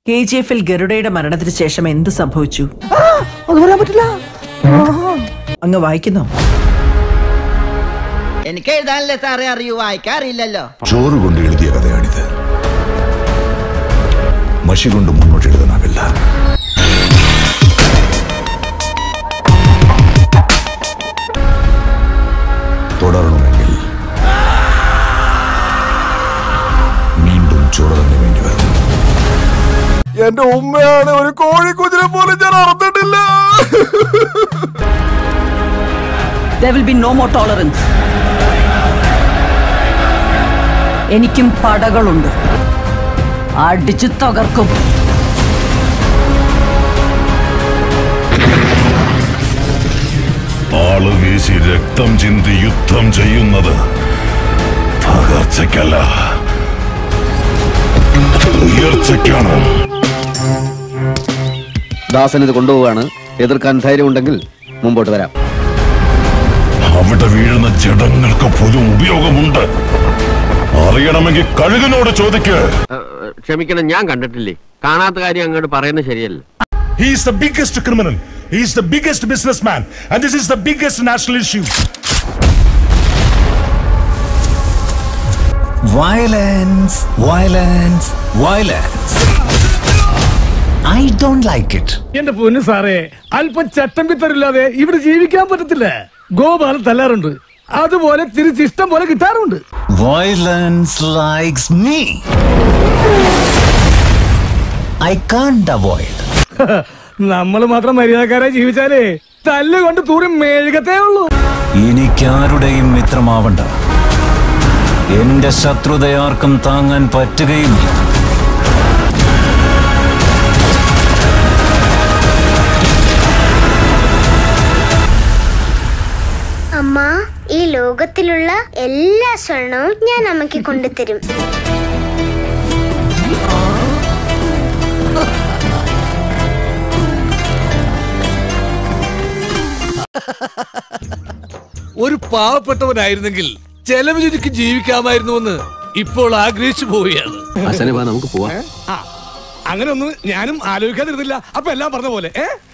K G എഫിൽ ഗരുഡയുടെ മരണത്തിന് ശേഷം എന്ത് സംഭവിച്ചു അത് പറയാൻ പറ്റില്ല അങ്ങ് വായിക്കുന്നോ എനിക്ക് എഴുതാനല്ലേ സാറേ അറിയൂ വായിക്കാറില്ലല്ലോ ചോറ് കൊണ്ട് എഴുതിയ കഥയാണിത് മഷി കൊണ്ട് മുന്നോട്ട് എഴുതാനാവില്ല തുടരണമെങ്കിൽ വീണ്ടും ചോറ് തന്നെ വേണ്ടി വരും എന്റെ ഉമ്മയാണ് ഒരു കോഴിക്കുതിരെ പോലെ ഞാൻ അറന്നിട്ടില്ല There will be no more tolerance. എനിക്കും പടകളുണ്ട് അടിച്ചു തകർക്കും ആള് വീശി രക്തം ചിന്തി യുദ്ധം ചെയ്യുന്നത് തകർച്ചയ്ക്കല്ല ഉയർച്ചയ്ക്കാണ് ദാസൻ ഇത് കൊണ്ടുപോവാണ് എതിർക്കാൻ ധൈര്യമുണ്ടെങ്കിൽ മുമ്പോട്ട് വരാം അവിടെ വീഴുന്ന ജഡങ്ങൾക്ക് പോലും ഉപയോഗമുണ്ട് അറിയണമെങ്കിൽ കഴുകിനോട് ചോദിക്ക് ക്ഷമിക്കണം ഞാൻ കണ്ടിട്ടില്ലേ കാണാത്ത കാര്യം അങ്ങോട്ട് പറയുന്നത് ശരിയല്ല He is the biggest criminal. He is the biggest businessman. And this is the biggest national issue. Violence, violence, violence. I don't like it. എന്റെ പൊന്നു സാറേ അല്പം ചട്ടം പിത്തരില്ലാതെ ഇവിടെ ജീവിക്കാൻ പറ്റത്തില്ല ഗോപാലൻ തല്ലാറുണ്ട് അതുപോലെ തിരിച്ചിഷ്ടം പോലെ കിട്ടാറുണ്ട് Violence likes me. I can't avoid. നമ്മൾ മാത്രം മര്യാദക്കാരായി ജീവിച്ചാലേ തല്ലുകൊണ്ട് തൂറി മേഴുകത്തേ ഉള്ളൂ എനിക്കാരുടെയും മിത്രമാവണ്ട എന്റെ ശത്രുതയാർക്കും താങ്ങാൻ പറ്റുകയുമില്ല അമ്മ ഈ ലോകത്തിലുള്ള എല്ലാ സ്വർണവും ഞാൻ അമ്മയ്ക്ക് കൊണ്ടുതരും ഒരു പാവപ്പെട്ടവനായിരുന്നെങ്കിൽ ചെലവ് ചുരുക്കി ജീവിക്കാമായിരുന്നുവെന്ന് ഇപ്പോൾ ആഗ്രഹിച്ചു പോവുകയാണ് അസനെ വാ നമുക്ക് പോവാം അങ്ങനെ ഒന്നും ഞാനും ആലോചിക്കാതിരുന്നില്ല അപ്പൊ എല്ലാം പറഞ്ഞ പോലെ ഏ